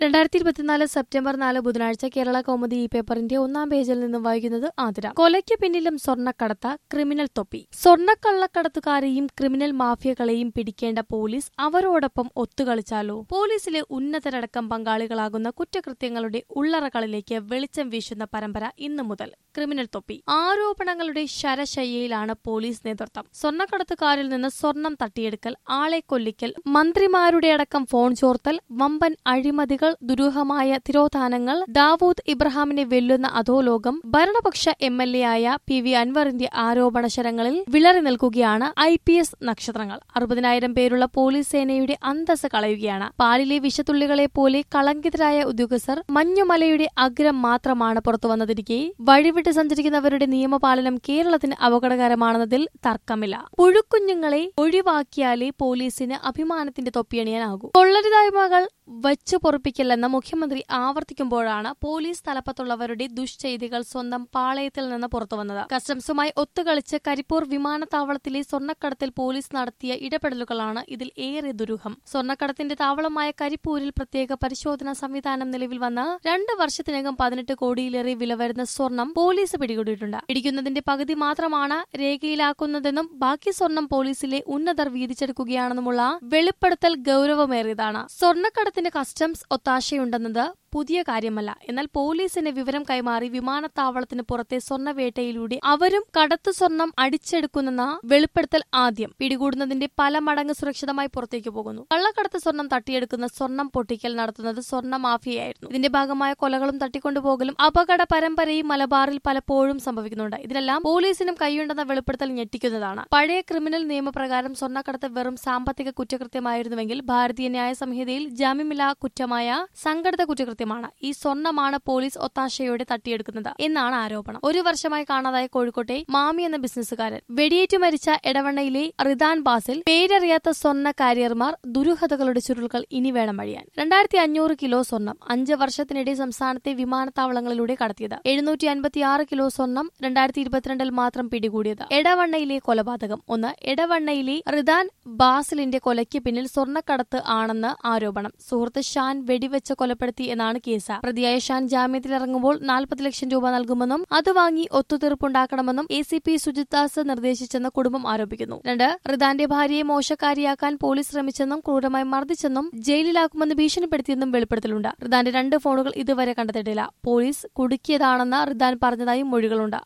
രണ്ടായിരത്തി ഇരുപത്തിനാല് സെപ്റ്റംബർ നാല് ബുധനാഴ്ച കേരള കൗമുദി ഈ പേപ്പറിന്റെ ഒന്നാം പേജിൽ നിന്നും വായിക്കുന്നത് ആതിര കൊലയ്ക്ക് പിന്നിലും സ്വർണ്ണക്കടത്ത ക്രിമിനൽ തൊപ്പി സ്വർണ്ണക്കള്ളക്കടത്തുകാരെയും ക്രിമിനൽ മാഫിയകളെയും പിടിക്കേണ്ട പോലീസ് അവരോടൊപ്പം ഒത്തുകളിച്ചാലോ പോലീസിലെ ഉന്നതരടക്കം പങ്കാളികളാകുന്ന കുറ്റകൃത്യങ്ങളുടെ ഉള്ളറകളിലേക്ക് വെളിച്ചം വീശുന്ന പരമ്പര ഇന്നു മുതൽ ക്രിമിനൽ തൊപ്പി ആരോപണങ്ങളുടെ ശരശയ്യയിലാണ് പോലീസ് നേതൃത്വം സ്വർണ്ണക്കടത്തുകാരിൽ നിന്ന് സ്വർണം തട്ടിയെടുക്കൽ ആളെ കൊല്ലിക്കൽ മന്ത്രിമാരുടെ അടക്കം ഫോൺ ചോർത്തൽ വമ്പൻ അഴിമതികൾ ദുരൂഹമായ തിരോധാനങ്ങൾ ദാവൂദ് ഇബ്രാഹിമിനെ വെല്ലുന്ന അധോലോകം ഭരണപക്ഷ എം എൽ എ ആയ പി വി അൻവറിന്റെ ആരോപണ ശരങ്ങളിൽ വിളറി നിൽക്കുകയാണ് ഐ പി എസ് നക്ഷത്രങ്ങൾ അറുപതിനായിരം പേരുള്ള പോലീസ് സേനയുടെ അന്തസ് കളയുകയാണ് പാലിലെ വിഷത്തുള്ളികളെ പോലെ കളങ്കിതരായ ഉദ്യോഗസ്ഥർ മഞ്ഞുമലയുടെ അഗ്രം മാത്രമാണ് പുറത്തുവന്നതിരിക്കെ വഴിവിട്ട് സഞ്ചരിക്കുന്നവരുടെ നിയമപാലനം കേരളത്തിന് അപകടകരമാണെന്നതിൽ തർക്കമില്ല പുഴുക്കുഞ്ഞുങ്ങളെ ഒഴിവാക്കിയാലേ പോലീസിന് അഭിമാനത്തിന്റെ തൊപ്പിയണിയാനാകൂ കൊള്ളരുതായ്മകൾ വച്ചു പൊറപ്പിക്കില്ലെന്ന് മുഖ്യമന്ത്രി ആവർത്തിക്കുമ്പോഴാണ് പോലീസ് തലപ്പത്തുള്ളവരുടെ ദുഷ്ചെയ്തികൾ സ്വന്തം പാളയത്തിൽ നിന്ന് പുറത്തുവന്നത് കസ്റ്റംസുമായി ഒത്തുകളിച്ച് കരിപ്പൂർ വിമാനത്താവളത്തിലെ സ്വർണ്ണക്കടത്തിൽ പോലീസ് നടത്തിയ ഇടപെടലുകളാണ് ഇതിൽ ഏറെ ദുരൂഹം സ്വർണ്ണക്കടത്തിന്റെ താവളമായ കരിപ്പൂരിൽ പ്രത്യേക പരിശോധനാ സംവിധാനം നിലവിൽ വന്ന് രണ്ട് വർഷത്തിനകം പതിനെട്ട് കോടിയിലേറെ വില വരുന്ന സ്വർണം പോലീസ് പിടികൂടിയിട്ടുണ്ട് പിടിക്കുന്നതിന്റെ പകുതി മാത്രമാണ് രേഖയിലാക്കുന്നതെന്നും ബാക്കി സ്വർണം പോലീസിലെ ഉന്നതർ വീതിച്ചെടുക്കുകയാണെന്നുമുള്ള വെളിപ്പെടുത്തൽ ഗൌരവമേറിയതാണ് സ്വർണ്ണക്കടത്തിന് കസ്റ്റംസ് ഒത്താശയുണ്ടെന്നത് പുതിയ കാര്യമല്ല എന്നാൽ പോലീസിന് വിവരം കൈമാറി വിമാനത്താവളത്തിന് പുറത്തെ സ്വർണ്ണവേട്ടയിലൂടെ അവരും കടത്തു സ്വർണം അടിച്ചെടുക്കുന്നെന്ന വെളിപ്പെടുത്തൽ ആദ്യം പിടികൂടുന്നതിന്റെ പല മടങ്ങ് സുരക്ഷിതമായി പുറത്തേക്ക് പോകുന്നു കള്ളക്കടത്ത് സ്വർണം തട്ടിയെടുക്കുന്ന സ്വർണം പൊട്ടിക്കൽ നടത്തുന്നത് സ്വർണ്ണ മാഫിയായിരുന്നു ഇതിന്റെ ഭാഗമായ കൊലകളും തട്ടിക്കൊണ്ടുപോകലും അപകട പരമ്പരയും മലബാറിൽ പലപ്പോഴും സംഭവിക്കുന്നുണ്ട് ഇതിനെല്ലാം പോലീസിനും കൈയുണ്ടെന്ന വെളിപ്പെടുത്തൽ ഞെട്ടിക്കുന്നതാണ് പഴയ ക്രിമിനൽ നിയമപ്രകാരം സ്വർണ്ണക്കടത്ത് വെറും സാമ്പത്തിക കുറ്റകൃത്യമായിരുന്നുവെങ്കിൽ ഭാരതീയ ന്യായ സംഹിതയിൽ ജാമ്യമില്ലാ കുറ്റമായ സംഘടിത കുറ്റകൃത്യം കൃത്യമാണ് ഈ സ്വർണ്ണമാണ് പോലീസ് ഒത്താശയോടെ തട്ടിയെടുക്കുന്നത് എന്നാണ് ആരോപണം ഒരു വർഷമായി കാണാതായ കോഴിക്കോട്ടെ മാമി എന്ന ബിസിനസ്സുകാരൻ വെടിയേറ്റു മരിച്ച എടവണ്ണയിലെ റിദാൻ ബാസിൽ പേരറിയാത്ത സ്വർണ്ണ കാരിയർമാർ ദുരൂഹതകളുടെ ചുരുളുകൾ ഇനി വേണം വഴിയാൻ രണ്ടായിരത്തി അഞ്ഞൂറ് കിലോ സ്വർണം അഞ്ച് വർഷത്തിനിടെ സംസ്ഥാനത്തെ വിമാനത്താവളങ്ങളിലൂടെ കടത്തിയത് എഴുന്നൂറ്റി അൻപത്തിയാറ് കിലോ സ്വർണം രണ്ടായിരത്തി ഇരുപത്തിരണ്ടിൽ മാത്രം പിടികൂടിയത് എടവണ്ണയിലെ കൊലപാതകം ഒന്ന് എടവണ്ണയിലെ റിദാൻ ബാസിലിന്റെ കൊലയ്ക്ക് പിന്നിൽ സ്വർണ്ണക്കടത്ത് ആണെന്ന് ആരോപണം സുഹൃത്ത് ഷാൻ വെടിവെച്ച് കൊലപ്പെടുത്തി എന്നാണ് എന്നാണ് കേസ് പ്രതിയായ ഷാൻ ജാമ്യത്തിലിറങ്ങുമ്പോൾ നാൽപ്പത് ലക്ഷം രൂപ നൽകുമെന്നും അത് വാങ്ങി ഒത്തുതീർപ്പുണ്ടാക്കണമെന്നും A C P Sujith Das നിർദ്ദേശിച്ചെന്ന് കുടുംബം ആരോപിക്കുന്നു രണ്ട് റിദാന്റെ ഭാര്യയെ മോശക്കാരിയാക്കാൻ പോലീസ് ശ്രമിച്ചെന്നും ക്രൂരമായി മർദ്ദിച്ചെന്നും ജയിലിലാക്കുമെന്ന് ഭീഷണിപ്പെടുത്തിയെന്നും വെളിപ്പെടുത്തലുണ്ട് റിദാന്റെ രണ്ട് ഫോണുകൾ ഇതുവരെ കണ്ടെത്തിയിട്ടില്ല പോലീസ് കുടുക്കിയതാണെന്ന് റിദാൻ പറഞ്ഞതായും മൊഴികളുണ്ട്